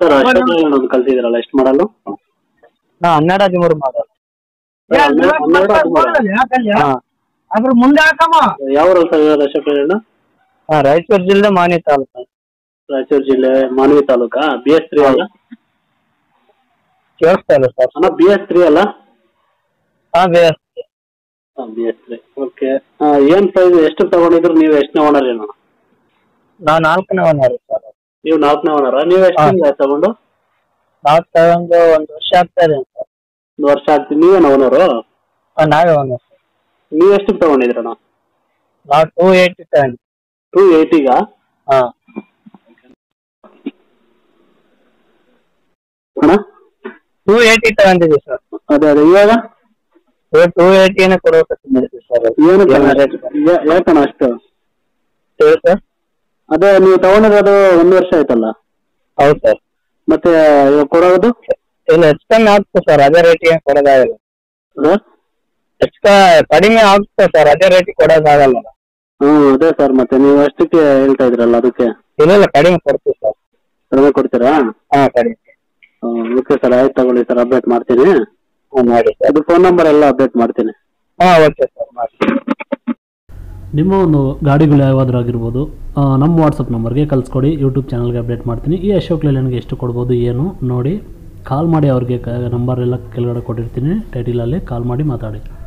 sir Ashok ಒಂದು ಕಳ್ಸಿದಿರಲ್ಲ ಎಷ್ಟು ಮಾಡಲು ನಾ ಹನ್ನೆರಡು ಹದಿಮೂರು ಮಾಡೋದು ಹನ್ನೆರಡು ಹದಿಮೂರು ಹಾಂ ಅದ್ರ ಮುಂದೆ ಹಾಕಮ್ಮ ಯಾವ ಊರಲ್ಲಿ ಸರ್ ಇರೋದು ಅಶೋಕ್ ಲೇಲ್ಯಾಂಡ್ ಹಾಂ ರಾಯಚೂರು ಜಿಲ್ಲೆ ಮಾನಿ ತಾಲೂಕು ರಾಯಚೂರು ಜಿಲ್ಲೆ ಮಾನವಿ ತಾಲೂಕಾ ಬಿ ಎಸ್ ತ್ರೀ ಅಲ್ಲ ಕೇಳಿಸ್ತಾ ಇಲ್ಲ ಸರ್ ಅಣ್ಣ ಬಿ ಎಸ್ ತ್ರೀ ಅಲ್ಲ ಹಾಂ base B S three okay ಏನು ಪ್ರೈಸ್ ಎಷ್ಟು ತಗೊಂಡಿದ್ರು ನೀವು ಎಷ್ಟನೇ ಓನರ್ ಏನು ನಾವು ನಾಲ್ಕನೇ ಓನರ್ ಸರ್ ನೀವು ನಾಲ್ಕನೇ ಓನರ ನೀವು ಎಷ್ಟು ತಗೊಂಡು ನಾವು ತಗೊಂಡು ಒಂದು ವರ್ಷ ಆಗ್ತಾ ಇದೆ ಸರ್ ಒಂದು ವರ್ಷ ಆಗ್ತೀವಿ ನೀವೇನು ಓನರು ಹಾಂ ನಾವೇ ಓನರ್ ಸರ್ ನೀವು ಎಷ್ಟು ತಗೊಂಡಿದ್ರಣ್ಣ ನಾವು ಟೂ ಏಯ್ಟಿ ತಗೊಂಡು ಟೂ ಏಯ್ಟಿಗಾ ಹಾಂ ಅಣ್ಣ ಟೂ ಏಯ್ಟಿ ತಗೊಂಡಿದ್ದೀವಿ ಸರ್ ಅದೇ ಅದೇ ಇವಾಗ ಟೂ ಏಯ್ಟಿನೇ ಕೊಡ್ಬೇಕಂತಿದ್ದೀವಿ ಸರ್ ಏನು ಏನು ರೇಟ್ ಯಾ- ಯಾಕಣ್ಣ ಅಷ್ಟು ಹೇಳಿ ಸರ್ ಅದೇ ನೀವು ತಗೊಂಡಿರೋದು ಒಂದು ವರ್ಷ ಆಯ್ತಲ್ಲ ಹೌದು ಸರ್ ಮತ್ತೆ ಇವಾಗ ಕೊಡೋದು ಇಲ್ಲ ಹೆಚ್ಚು ಕಮ್ಮಿ ಆಗುತ್ತೆ ಸರ್ ಅದೇ ರೇಟಿಗೆ ಕೊಡೋದಾಗಲ್ಲ ಅದೇ ಹೆಚ್ಚು ಕ- ಕಡಿಮೆ ಆಗುತ್ತೆ ಸರ್ ಅದೇ ರೇಟಿಗೆ ಕೊಡೋದಾಗಲ್ಲ ಹ್ಞೂ ಅದೇ ಸರ್ ಮತ್ತೆ ನೀವು ಅಷ್ಟಕ್ಕೆ ಹೇಳ್ತಾ ಇದ್ರಲ್ಲ ಅದಕ್ಕೆ ಇಲ್ಲ ಇಲ್ಲ ಕಡಿಮೆ ಕೊಡ್ತೀವಿ ಸರ್ ಕಡಿಮೆ ಕೊಡ್ತೀರಾ ಹಾಂ ಕಡಿಮೆ ಓಕೆ ಸರ್ ಆಯ್ತು ತಗೊಳ್ಳಿ ಸರ್ ಅಪ್ಡೇಟ್ ಮಾಡ್ತೀನಿ ಹಾಂ ಮಾಡಿ ಸರ್ ಅದು ಫೋನ್ ನಂಬರ್ ಎಲ್ಲ ಅಪ್ಡೇಟ್ ಮಾಡ್ತೀನಿ ಹಾಂ ಓಕೆ ಸರ್ ಮಾಡಿ ನಿಮ್ಮ ಒಂದು ಗಾಡಿಗಳು ಯಾವ್ದಾದ್ರು ಆಗಿರ್ಬೋದು ಆ, ನಮ್ಮ ವಾಟ್ಸಪ್ ನಂಬರ್ಗೆ ಕಳಿಸ್ಕೊಡಿ ಯೂಟ್ಯೂಬ್ ಚಾನಲ್ಗೆ ಅಪ್ಡೇಟ್ ಮಾಡ್ತೀನಿ ಈ ಅಶೋಕ್ ಲೇಲ್ಯಾಂಡ್ಗೆ ಎಷ್ಟು ಕೊಡ್ಬೋದು ಏನು ನೋಡಿ ಕಾಲ್ ಮಾಡಿ ಅವ್ರಿಗೆ ಕ ನಂಬರ್ ಎಲ್ಲ ಕೆಳಗಡೆ ಕೊಟ್ಟಿರ್ತೀನಿ ಟೈಟಿಲಲ್ಲಿ ಕಾಲ್ ಮಾಡಿ ಮಾತಾಡಿ